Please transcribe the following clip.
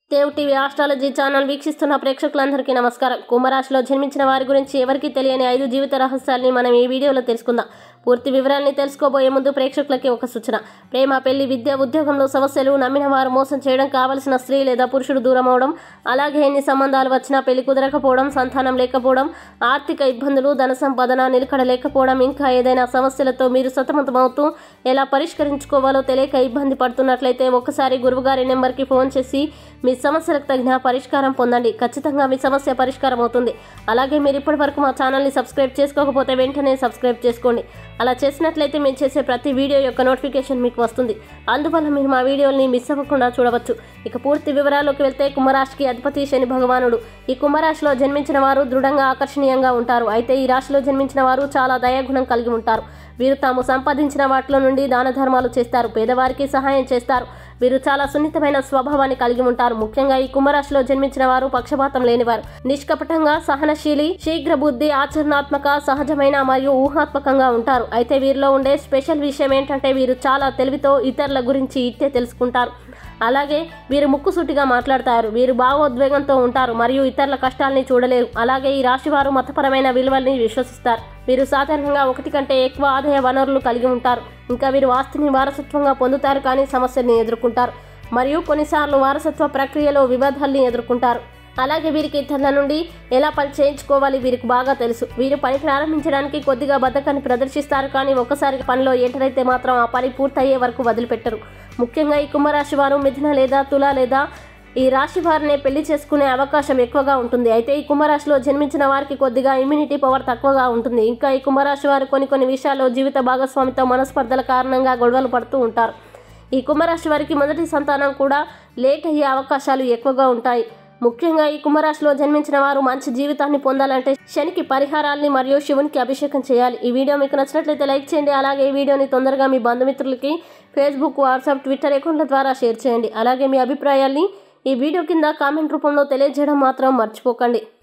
Dev TV astrology channel వీక్షిస్తున్న ప్రేక్షకులందరికీ నమస్కారం కుంభరాశిలో జన్మించిన వారి గురించి ఎవరికీ తెలియని ఐదు జీవిత రహస్యాల్ని మనం ఈ వీడియోలో తెలుసుకుందాం పూర్తి వివరాల్ని తెలుసుకోబోయే ముందు ప్రేక్షకులకి ఒక సూచన ప్రేమ పెళ్లి విద్య ఉద్యోగంలో సమస్యలు నమ్మిన వారు మోసం చేయడం కావలసిన స్త్రీ లేదా పురుషుడు దూరం అవడం అలాగే ఎన్ని సంబంధాలు వచ్చినా పెళ్లి కుదరకపోవడం సంతానం లేకపోవడం ఆర్థిక ఇబ్బందులు ధన సంపాదన నిలకడ లేకపోవడం ఇంకా ఏదైనా సమస్యలతో మీరు సతమతమవుతూ ఎలా పరిష్కరించుకోవాలో తెలియక ఇబ్బంది పడుతున్నట్లయితే ఒక్కసారి గురువుగారి నెంబర్కి ఫోన్ చేసి మీ సమస్యలకు తగిన పరిష్కారం పొందండి ఖచ్చితంగా మీ సమస్య పరిష్కారం అవుతుంది అలాగే మీరు ఇప్పటి వరకు మా ఛానల్ని సబ్స్క్రైబ్ చేసుకోకపోతే వెంటనే సబ్స్క్రైబ్ చేసుకోండి అలా చేసినట్లయితే మేము చేసే ప్రతి వీడియో యొక్క నోటిఫికేషన్ మీకు వస్తుంది అందువల్ల మీరు మా వీడియోల్ని మిస్ అవ్వకుండా చూడవచ్చు ఇక పూర్తి వివరాల్లోకి వెళ్తే కుంభరాశికి అధిపతి శని భగవానుడు ఈ కుంభరాశిలో జన్మించిన వారు దృఢంగా ఆకర్షణీయంగా ఉంటారు అయితే ఈ రాశిలో జన్మించిన వారు చాలా దయాగుణం కలిగి ఉంటారు వీరు తాము సంపాదించిన వాటిలో నుండి దాన ధర్మాలు చేస్తారు పేదవారికి సహాయం చేస్తారు వీరు చాలా సున్నితమైన స్వభావాన్ని కలిగి ఉంటారు ముఖ్యంగా ఈ కుంభరాశిలో జన్మించిన వారు పక్షపాతం లేనివారు నిష్కపటంగా సహనశీలి శీఘ్ర బుద్ధి ఆచరణాత్మక సహజమైన మరియు ఊహాత్మకంగా ఉంటారు అయితే వీరిలో ఉండే స్పెషల్ విషయం ఏంటంటే వీరు చాలా తెలివితో ఇతరుల గురించి ఇట్టే తెలుసుకుంటారు అలాగే వీరు ముక్కుసూటిగా మాట్లాడతారు వీరు భావోద్వేగంతో ఉంటారు మరియు ఇతరుల కష్టాల్ని చూడలేరు అలాగే ఈ రాశి వారు మతపరమైన విలువల్ని విశ్వసిస్తారు వీరు సాధారణంగా ఒకటి కంటే ఎక్కువ ఆదాయ వనరులు కలిగి ఉంటారు ఇంకా వీరు ఆస్తిని వారసత్వంగా పొందుతారు కానీ సమస్యల్ని ఎదుర్కొంటారు మరియు కొన్నిసార్లు వారసత్వ ప్రక్రియలో వివాదాల్ని ఎదుర్కొంటారు అలాగే వీరికి ఇతరుల నుండి ఎలా పని చేయించుకోవాలి వీరికి బాగా తెలుసు వీరు పని ప్రారంభించడానికి కొద్దిగా బద్ధకాన్ని ప్రదర్శిస్తారు కానీ ఒకసారి పనిలో ఎంటర్ మాత్రం ఆ పని పూర్తయ్యే వరకు వదిలిపెట్టరు ముఖ్యంగా ఈ కుంభరాశి వారు మిథున లేదా తుల లేదా ఈ రాశి వారిని పెళ్లి చేసుకునే అవకాశం ఎక్కువగా ఉంటుంది అయితే ఈ కుంభరాశిలో జన్మించిన వారికి కొద్దిగా ఇమ్యూనిటీ పవర్ తక్కువగా ఉంటుంది ఇంకా ఈ కుంభరాశి వారు కొన్ని కొన్ని విషయాల్లో జీవిత భాగస్వామితో మనస్పర్ధల కారణంగా గొడవలు పడుతూ ఉంటారు ఈ కుంభరాశి వారికి మొదటి సంతానం కూడా లేట్ అయ్యే అవకాశాలు ఎక్కువగా ఉంటాయి ముఖ్యంగా ఈ కుంభరాశిలో జన్మించిన వారు మంచి జీవితాన్ని పొందాలంటే శనికి పరిహారాల్ని మరియు శివునికి అభిషేకం చేయాలి ఈ వీడియో మీకు నచ్చినట్లయితే లైక్ చేయండి అలాగే ఈ వీడియోని తొందరగా మీ బంధుమిత్రులకి ఫేస్బుక్ వాట్సాప్ ట్విట్టర్ అకౌంట్ల ద్వారా షేర్ చేయండి అలాగే మీ అభిప్రాయాల్ని ఈ వీడియో కింద కామెంట్ రూపంలో తెలియజేయడం మాత్రం మర్చిపోకండి